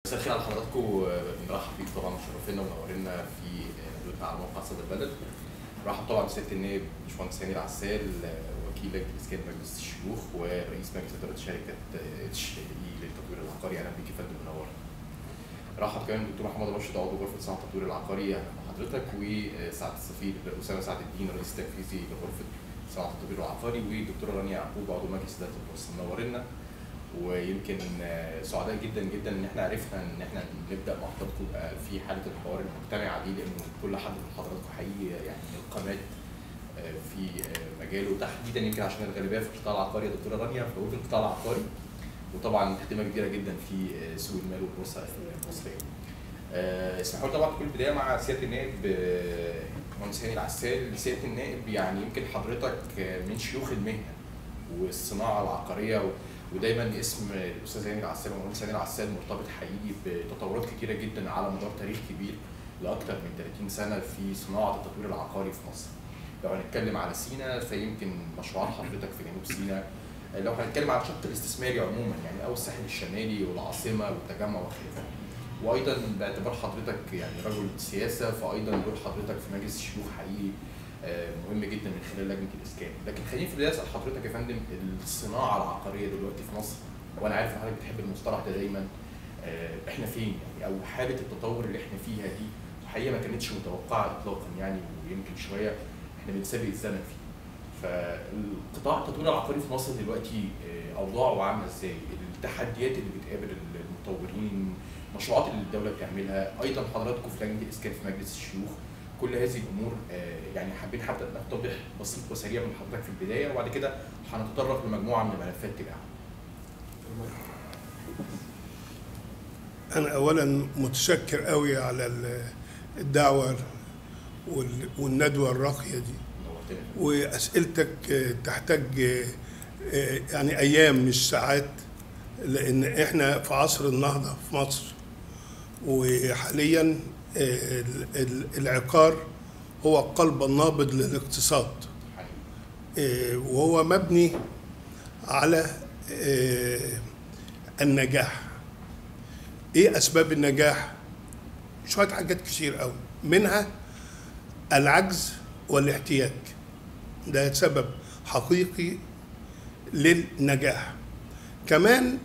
مساء الخير على حضراتكم بنرحب بيك طبعا مشرفينا ومنورينا في ندوتنا على موقع صدى البلد رحب طبعا بسياده النائب باشمهندس هاني العسال وكيل لجنه اسكان مجلس الشيوخ ورئيس مجلس اداره شركه اتش اي للتطوير العقاري اهلا بيك يا فندم منور رحب كمان بالدكتور محمد راشد عضو غرفه صناعه التطوير العقاري اهلا بحضرتك وسعاده السفير اسامه سعد الدين رئيس التنفيذي لغرفه صناعه التطوير العقاري والدكتوره رانيا يعقوب عضو مجلس اداره البورصه منورنا ويمكن سعداء جدا جدا ان احنا عرفنا ان احنا نبدا مع حضراتكم في حاله الحوار المجتمع دي لان كل حد من حضراتكم حقيقي يعني القامات في مجاله تحديدا يمكن عشان الغالبيه في القطاع العقاري يا دكتوره رانيا فهو في القطاع العقاري وطبعا خدمه كبيره جدا في سوق المال والبورصه المصريه. اسمحوا لي طبعا في كل بدايه مع سياده النائب مهندس هاني العسال سياده النائب يعني يمكن حضرتك من شيوخ المهنه والصناعه العقاريه ودايما اسم الاستاذ هاني العسال والمهندس هاني العسال مرتبط حقيقي بتطورات كتيره جدا على مدار تاريخ كبير لاكثر من 30 سنه في صناعه التطوير العقاري في مصر. لو هنتكلم على سينا فيمكن مشروعات حضرتك في جنوب سينا لو هنتكلم على الشق الاستثماري عموما يعني او الساحل الشمالي والعاصمه والتجمع وخلافه. وايضا باعتبار حضرتك يعني رجل سياسه فايضا دور حضرتك في مجلس الشيوخ حقيقي مهم جدا من خلال لجنه الاسكان، لكن خليني في البدايه اسال حضرتك يا فندم الصناعه العقاريه دلوقتي في مصر وانا عارف ان حضرتك بتحب المصطلح ده دايما احنا فين يعني او حاله التطور اللي احنا فيها دي الحقيقه ما كانتش متوقعه اطلاقا يعني ويمكن شويه احنا بنسابق الزمن فيه. فالقطاع التطوير العقاري في مصر دلوقتي اوضاعه عامله ازاي؟ التحديات اللي بتقابل المطورين، المشروعات اللي الدوله بتعملها، ايضا حضراتكم في لجنه الاسكان في مجلس الشيوخ كل هذه الامور يعني حبيت حتى نستوضح بسيط وسريع من حضرتك في البدايه وبعد كده هنتطرق لمجموعه من الملفات تبعها. انا اولا متشكر قوي على الدعوه والندوه الراقيه دي واسئلتك تحتاج يعني ايام مش ساعات لان احنا في عصر النهضه في مصر وحاليا العقار هو القلب النابض للاقتصاد وهو مبني على النجاح ايه اسباب النجاح شويه حاجات كتير قوي منها العجز والاحتياج ده سبب حقيقي للنجاح كمان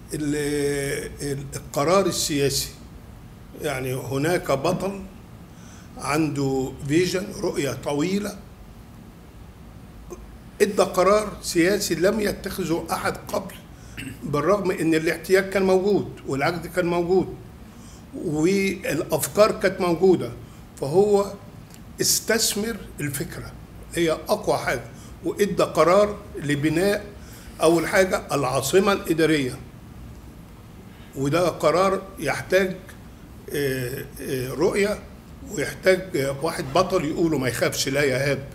القرار السياسي يعني هناك بطل عنده فيجن رؤية طويلة ادى قرار سياسي لم يتخذه احد قبل بالرغم ان الاحتياج كان موجود والعجز كان موجود والافكار كانت موجوده فهو استثمر الفكره هي اقوى حاجه وادى قرار لبناء اول حاجه العاصمه الاداريه وده قرار يحتاج رؤيه ويحتاج واحد بطل يقوله ما يخافش لا يهاب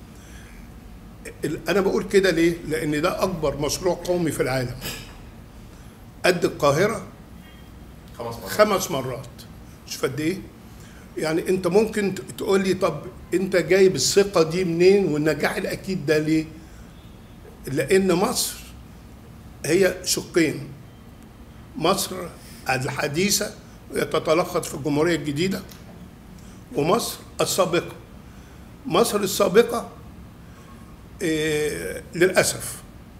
انا بقول كده ليه لان ده اكبر مشروع قومي في العالم قد القاهره خمس مرات خمس مرات شوف قد ايه يعني انت ممكن تقول لي طب انت جايب الثقه دي منين والنجاح الاكيد ده ليه لان مصر هي شقين مصر الحديثه يتتلخص في الجمهوريه الجديده ومصر السابقه مصر السابقه إيه للاسف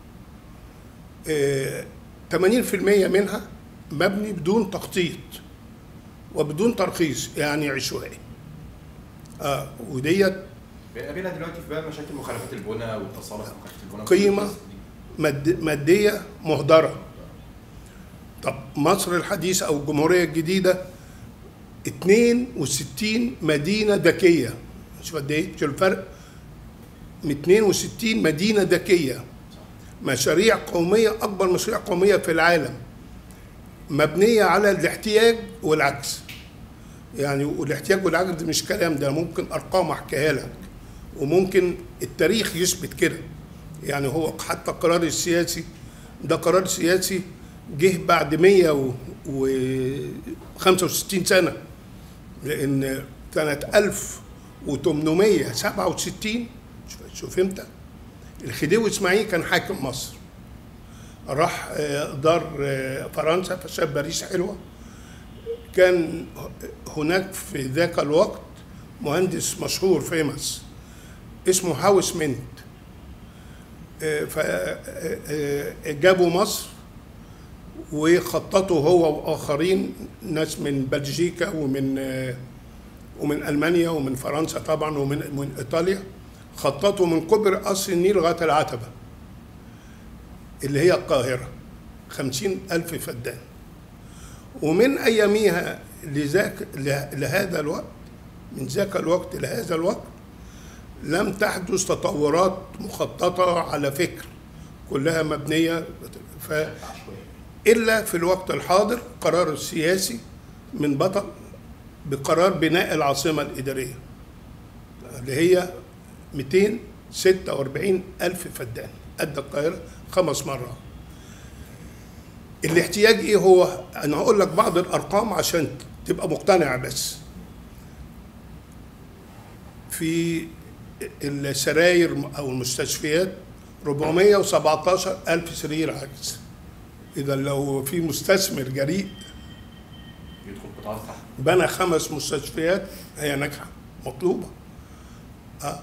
إيه 80% منها مبني بدون تخطيط وبدون ترخيص يعني عشوائي اه وديت بنقابلها دلوقتي في بقى مشاكل مخالفات البنى والتصالح مخالفات البنى قيمه مد ماديه مهدره طب مصر الحديثه او الجمهوريه الجديده 62 مدينه ذكيه شوف قد ايه شوف الفرق 62 مدينه ذكيه مشاريع قوميه اكبر مشاريع قوميه في العالم مبنيه على الاحتياج والعكس يعني والاحتياج والعجز ده مش كلام ده ممكن ارقام احكيها لك وممكن التاريخ يثبت كده يعني هو حتى القرار السياسي ده قرار سياسي جه بعد 165 سنه لان سنه 1867 شوف امتى الخديوي اسماعيل كان حاكم مصر راح دار فرنسا فشاف باريس حلوه كان هناك في ذاك الوقت مهندس مشهور فيمس اسمه هاوس منت فجابوا مصر وخططوا هو واخرين ناس من بلجيكا ومن آه، ومن المانيا ومن فرنسا طبعا ومن من ايطاليا خططوا من كبر قصر النيل لغايه العتبه اللي هي القاهره خمسين ألف فدان ومن أياميها لذاك لهذا الوقت من ذاك الوقت لهذا الوقت لم تحدث تطورات مخططة على فكر كلها مبنية ف عشوائي إلا في الوقت الحاضر قرار السياسي من بطل بقرار بناء العاصمة الإدارية اللي هي 246 ألف فدان قد القاهرة خمس مرات الاحتياج ايه هو انا هقول لك بعض الارقام عشان تبقى مقتنع بس في السراير او المستشفيات 417 الف سرير عجز اذا لو في مستثمر جريء يدخل قطاع الصحة بنى خمس مستشفيات هي ناجحه مطلوبه آه.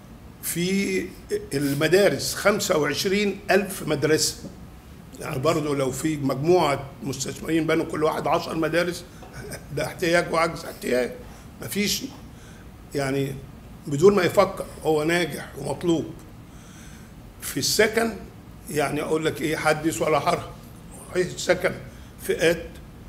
في المدارس 25 ألف مدرسة يعني برضه لو في مجموعة مستثمرين بنوا كل واحد 10 مدارس ده احتياج وعجز احتياج مفيش يعني بدون ما يفكر هو ناجح ومطلوب في السكن يعني اقول لك ايه حدث ولا حرج صحيح السكن فئات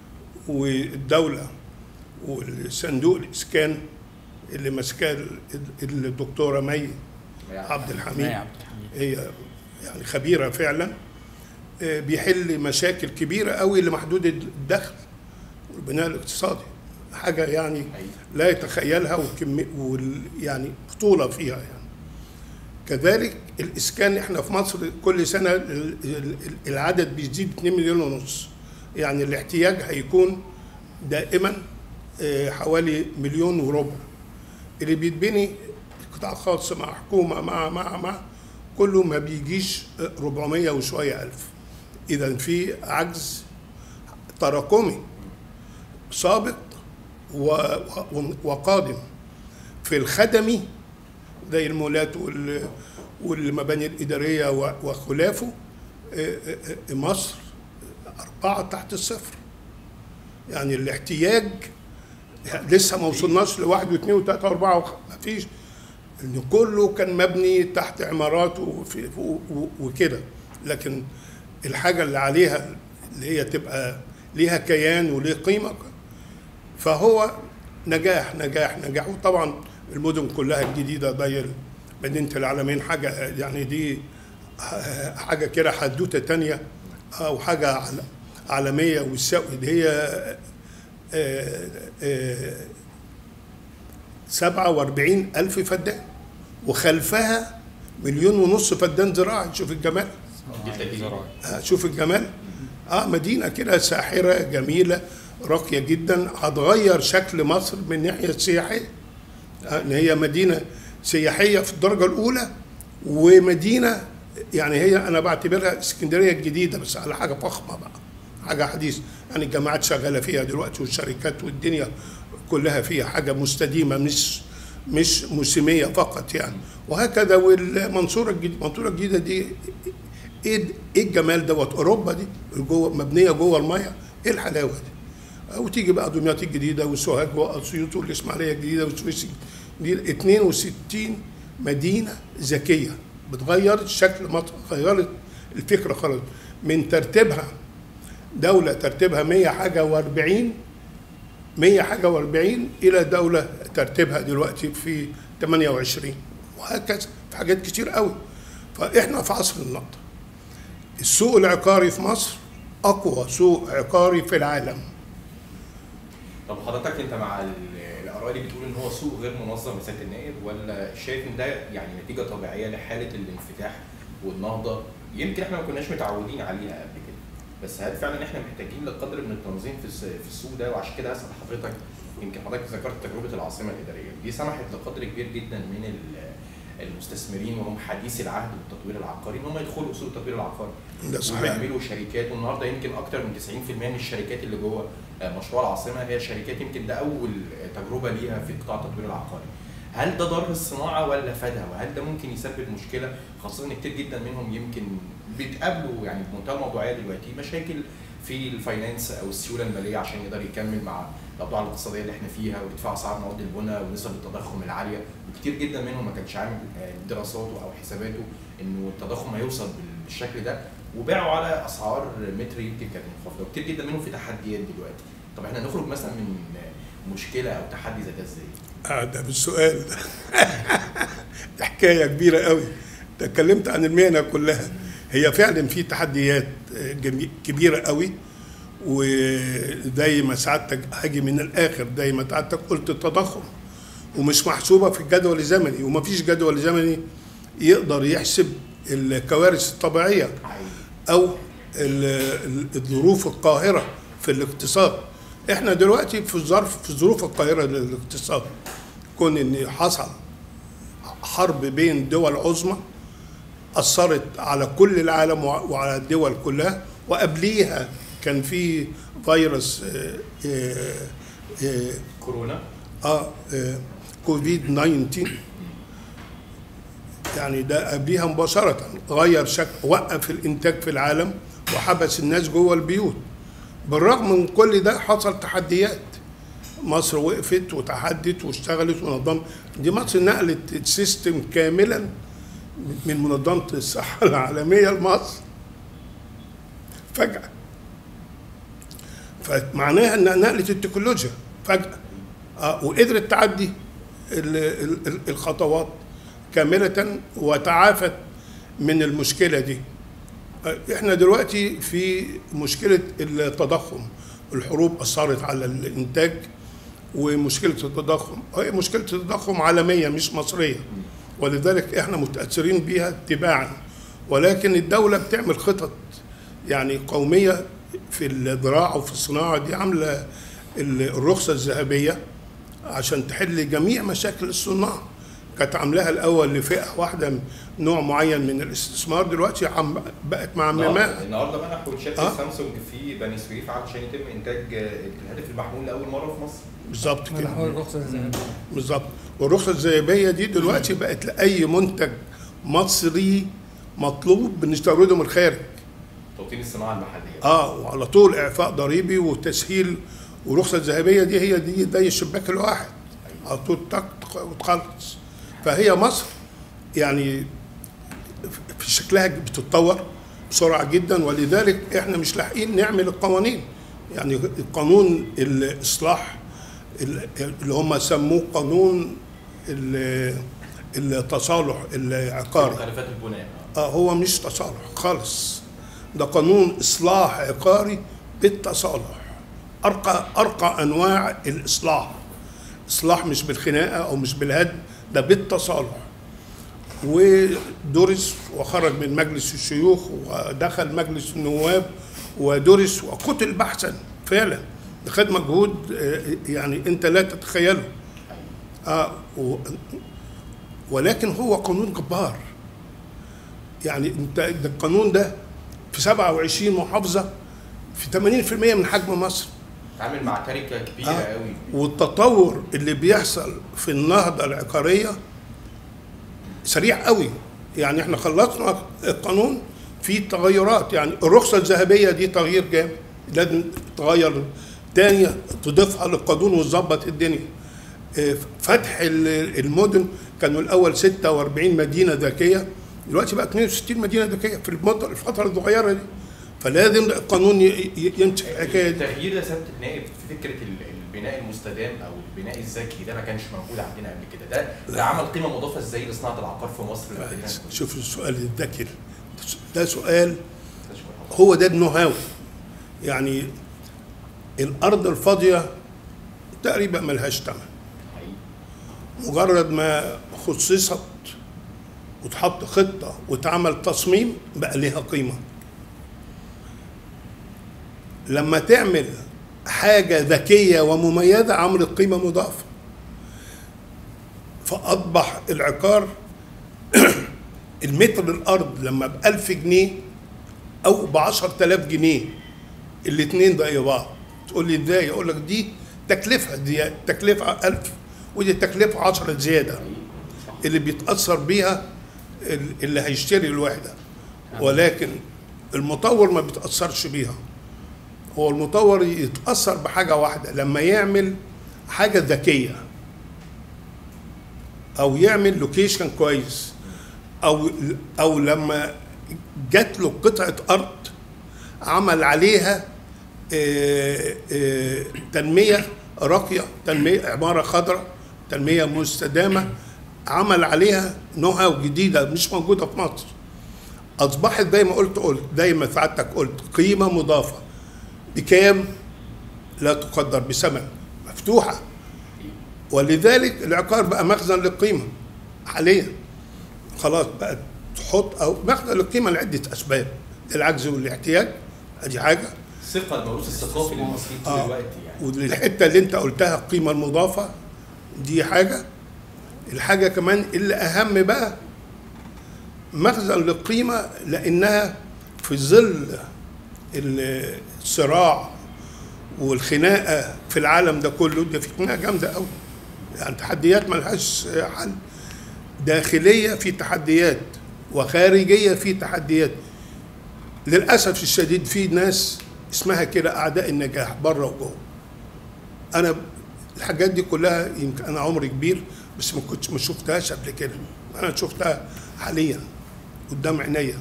والدوله والصندوق الاسكان اللي ماسكاه ال- ال- الدكتوره مي عبد الحميد مي عبد الحميد. هي يعني خبيره فعلا آه، بيحل مشاكل كبيره قوي لمحدود الدخل والبناء الاقتصادي حاجه يعني حقيقي. لا يتخيلها وكم وال يعني بطوله فيها يعني كذلك الاسكان احنا في مصر كل سنه ال- ال- العدد بيزيد 2 مليون ونص يعني الاحتياج هيكون دائما آه، حوالي مليون وربع اللي بيتبني قطاع خاص مع حكومه مع مع مع كله ما بيجيش 400 وشويه الف اذا في عجز تراكمي سابق و- و- وقادم في الخدمي زي المولات وال- والمباني الإدارية و- وخلافه آه، آه، آه، مصر أربعة تحت الصفر يعني الاحتياج لسه ما وصلناش لواحد واثنين وثلاثة وأربعة وخ- ما فيش إن كله كان مبني تحت عمارات وفي- و- و- وكده لكن الحاجة اللي عليها اللي هي تبقى ليها كيان وليه قيمة فهو نجاح نجاح نجاح وطبعا المدن كلها الجديده زي مدينه العالمين حاجه يعني دي حاجه كده حدوته تانية او حاجه عل- عالميه والسوي دي هي آه، آه، 47 ألف فدان وخلفها مليون ونص فدان زراعي شوف الجمال بالتأكيد. زراعي. آه، شوف الجمال اه مدينه كده ساحره جميله راقيه جدا هتغير شكل مصر من الناحيه السياحيه آه، ان هي مدينه سياحيه في الدرجه الاولى ومدينه يعني هي انا بعتبرها اسكندريه الجديده بس على حاجه فخمه بقى حاجه حديثه يعني الجامعات شغاله فيها دلوقتي والشركات والدنيا كلها فيها حاجه مستديمه مش مش موسميه فقط يعني وهكذا والمنصوره الجديده المنصوره الجديده دي ايه ايه الجمال دوت اوروبا دي جوه مبنيه جوه الميه ايه الحلاوه دي وتيجي بقى دمياط الجديده وسوهاج واسيوط والاسماعيليه الجديده والسويس دي 62 مدينه ذكيه بتغير شكل مصر غيرت الفكره خالص من ترتيبها دوله ترتيبها 100 حاجه و40 100 حاجه و40 الى دوله ترتيبها دلوقتي في 28 وهكذا في حاجات كتير قوي فاحنا في عصر النهضه السوق العقاري في مصر اقوى سوق عقاري في العالم طب حضرتك انت مع ال- الاراء اللي بتقول ان هو سوق غير منظم لسياده النائب ولا شايف ان ده يعني نتيجه طبيعيه لحاله الانفتاح والنهضه يمكن احنا ما كناش متعودين عليها قبل كده بس هل فعلا احنا محتاجين لقدر من التنظيم في الس- في السوق ده وعشان كده اسال حضرتك يمكن حضرتك ذكرت تجربه العاصمه الاداريه دي سمحت لقدر كبير جدا من ال- المستثمرين وهم حديثي العهد بالتطوير العقاري ان هم يدخلوا سوق التطوير العقاري ده صحيح ويعملوا شركات والنهارده يمكن اكتر من 90% من الشركات اللي جوه آه، مشروع العاصمه هي شركات يمكن ده اول تجربه ليها في قطاع التطوير العقاري. هل ده ضر الصناعه ولا فادها؟ وهل ده ممكن يسبب مشكله خاصه ان كتير جدا منهم يمكن بيتقابلوا يعني بمنتهى الموضوعيه دلوقتي مشاكل في الفاينانس او السيوله الماليه عشان يقدر يكمل مع الاوضاع الاقتصاديه اللي احنا فيها وارتفاع اسعار مواد البناء ونسب التضخم العاليه وكتير جدا منهم ما كانش عامل آه، دراساته او حساباته انه التضخم هيوصل بالشكل ده وباعوا على اسعار متر يمكن كانت منخفضه وكتير جدا منهم في تحديات دلوقتي طب احنا نخرج مثلا من مشكله او تحدي زي ده ازاي؟ آه ده بالسؤال ده ده حكايه كبيره قوي ده اتكلمت عن المهنه كلها هي فعلا في تحديات آه، جمي- كبيره قوي وزي ما سعادتك هاجي من الاخر زي ما سعادتك قلت التضخم ومش محسوبه في الجدول الزمني ومفيش جدول زمني يقدر يحسب الكوارث الطبيعيه حقيقي. او ال- ال- الظروف القاهره في الاقتصاد احنا دلوقتي في ظرف في الظروف القاهره للاقتصاد كون ان حصل حرب بين دول عظمى اثرت على كل العالم وع- وعلى الدول كلها وقبليها كان في فيروس آه، آه، آه، كورونا اه آه، كوفيد 19 يعني ده قبليها مباشرة غير شكل وقف الإنتاج في العالم وحبس الناس جوه البيوت بالرغم من كل ده حصل تحديات مصر وقفت وتحدت واشتغلت ونظمت دي مصر نقلت السيستم كاملا من منظمة الصحة العالمية لمصر فجأة فمعناها انها نقلت التكنولوجيا فجأة آه وقدرت تعدي ال- ال- ال- الخطوات كاملة وتعافت من المشكلة دي آه، احنا دلوقتي في مشكلة التضخم الحروب أثرت على الإنتاج ومشكلة التضخم هي مشكلة التضخم عالمية مش مصرية ولذلك احنا متأثرين بيها اتباعا ولكن الدولة بتعمل خطط يعني قومية في الزراعة وفي الصناعة دي عاملة ال- الرخصة الذهبية عشان تحل جميع مشاكل الصناع كانت عاملاها الأول لفئة واحدة نوع معين من الاستثمار دلوقتي عم بقت معمماها النهارده النهارده منحوا شركه آه. آه؟ سامسونج في بني سويف علشان يتم انتاج آه، الهاتف المحمول لاول مره في مصر بالظبط كده منحوا الرخصة الذهبية بالظبط والرخصة الذهبية دي دلوقتي بقت لأي منتج مصري مطلوب بنستورده من الخارج توطين الصناعه المحليه اه وعلى طول اعفاء ضريبي وتسهيل والرخصه الذهبيه دي هي دي زي الشباك الواحد على طول تك تك- وتخلص فهي مصر يعني في شكلها بتتطور بسرعه جدا ولذلك احنا مش لاحقين نعمل القوانين يعني قانون الاصلاح اللي هم سموه قانون ال- التصالح العقاري مخالفات البناء آه هو مش تصالح خالص ده قانون اصلاح عقاري بالتصالح ارقى ارقى انواع الاصلاح اصلاح مش بالخناقه او مش بالهدم ده بالتصالح ودرس وخرج من مجلس الشيوخ ودخل مجلس النواب ودرس وقتل بحثا فعلا خد مجهود آه، يعني انت لا تتخيله آه و- ولكن هو قانون جبار يعني انت ده القانون ده في 27 محافظه في 80% من حجم مصر تعامل مع تركه كبيره آه. قوي والتطور اللي بيحصل في النهضه العقاريه سريع قوي يعني احنا خلصنا القانون في تغيرات يعني الرخصه الذهبيه دي تغيير جامد لازم تغير تاني تضيفها للقانون وتظبط الدنيا اه، فتح ال- المدن كانوا الاول 46 مدينه ذكيه دلوقتي بقى 62 مدينه ذكيه في المدة الفتره الصغيره دي فلازم القانون ي- ي- يمسك الحكايه دي التغيير ده سياده النائب في فكره ال- البناء المستدام او البناء الذكي ده ما كانش موجود عندنا قبل كده ده ده عمل قيمه مضافه ازاي لصناعه العقار في مصر شوف السؤال الذكي ده سؤال هو ده النهاوي يعني الارض الفاضيه تقريبا ملهاش ثمن حقيقي. مجرد ما خصصت وتحط خطه وتعمل تصميم بقى ليها قيمه لما تعمل حاجه ذكيه ومميزه عملت قيمه مضافه فاصبح العقار المتر الارض لما ب 1000 جنيه او ب 10000 جنيه الاثنين زي بعض تقول لي ازاي اقول لك دي تكلفه دي تكلفه 1000 ودي تكلفه 10 زياده اللي بيتاثر بيها ال- اللي هيشتري الوحده ولكن المطور ما بيتاثرش بيها هو المطور يتاثر بحاجه واحده لما يعمل حاجه ذكيه او يعمل لوكيشن كويس او او لما جات له قطعه ارض عمل عليها آه، آه، تنميه راقيه تنميه عماره خضراء تنميه مستدامه عمل عليها نو هاو جديده مش موجوده في مصر اصبحت زي ما قلت قلت زي ما سعادتك قلت قيمه مضافه بكام لا تقدر بثمن مفتوحه ولذلك العقار بقى مخزن للقيمه حاليا خلاص بقى تحط او مخزن للقيمه لعده اسباب العجز والاحتياج ادي حاجه الثقه الموروث الثقافي للمصريين طول آه. الوقت يعني والحته اللي انت قلتها القيمه المضافه دي حاجه الحاجه كمان اللي اهم بقى مخزن للقيمه لانها في ظل الصراع والخناقه في العالم ده كله ده في خناقه جامده قوي يعني تحديات ملهاش حل داخليه في تحديات وخارجيه في تحديات للاسف الشديد في ناس اسمها كده اعداء النجاح بره وجوه انا الحاجات دي كلها يمكن انا عمري كبير بس ما كنتش ما شفتهاش قبل كده انا شفتها حاليا قدام عينيا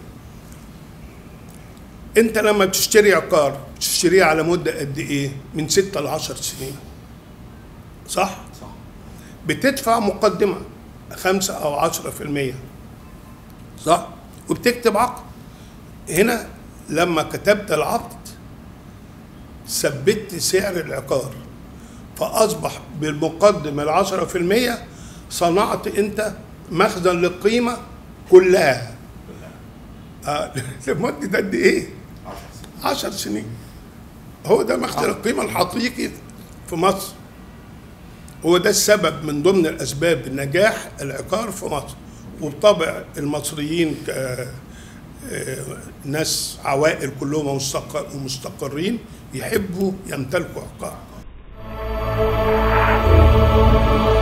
انت لما بتشتري عقار بتشتريه على مده قد ايه من 6 ل 10 سنين صح صح بتدفع مقدمه 5 او 10% صح وبتكتب عقد هنا لما كتبت العقد ثبت سعر العقار فأصبح بالمقدم العشرة في المية صنعت أنت مخزن للقيمة كلها آه لمدة قد إيه؟ 10 سنين عشر سنين هو ده مخزن القيمة الحقيقي في مصر هو ده السبب من ضمن الأسباب نجاح العقار في مصر وبطبع المصريين ك آه، ناس عوائل كلهم مستقر ومستقرين يحبوا يمتلكوا عقار